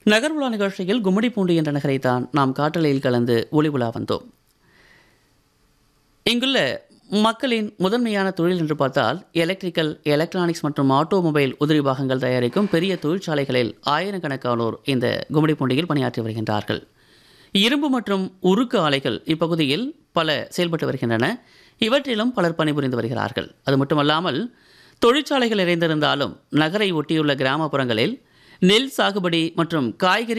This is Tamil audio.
நகர் உலா நிகழ்ச்சியில் கும்மிடிப்பூண்டி என்ற நகரைத்தான் நாம் காற்றலையில் கலந்து ஒளி உலா வந்தோம் இங்குள்ள மக்களின் முதன்மையான தொழில் என்று பார்த்தால் எலக்ட்ரிக்கல் எலக்ட்ரானிக்ஸ் மற்றும் ஆட்டோமொபைல் உதிரி பாகங்கள் தயாரிக்கும் பெரிய தொழிற்சாலைகளில் ஆயிரக்கணக்கானோர் இந்த கும்மிடிப்பூண்டியில் பணியாற்றி வருகின்றார்கள் இரும்பு மற்றும் உருக்கு ஆலைகள் இப்பகுதியில் பல செயல்பட்டு வருகின்றன இவற்றிலும் பலர் பணிபுரிந்து வருகிறார்கள் அது மட்டுமல்லாமல் தொழிற்சாலைகள் நிறைந்திருந்தாலும் நகரை ஒட்டியுள்ள கிராமப்புறங்களில் நெல் சாகுபடி மற்றும் காய்கறி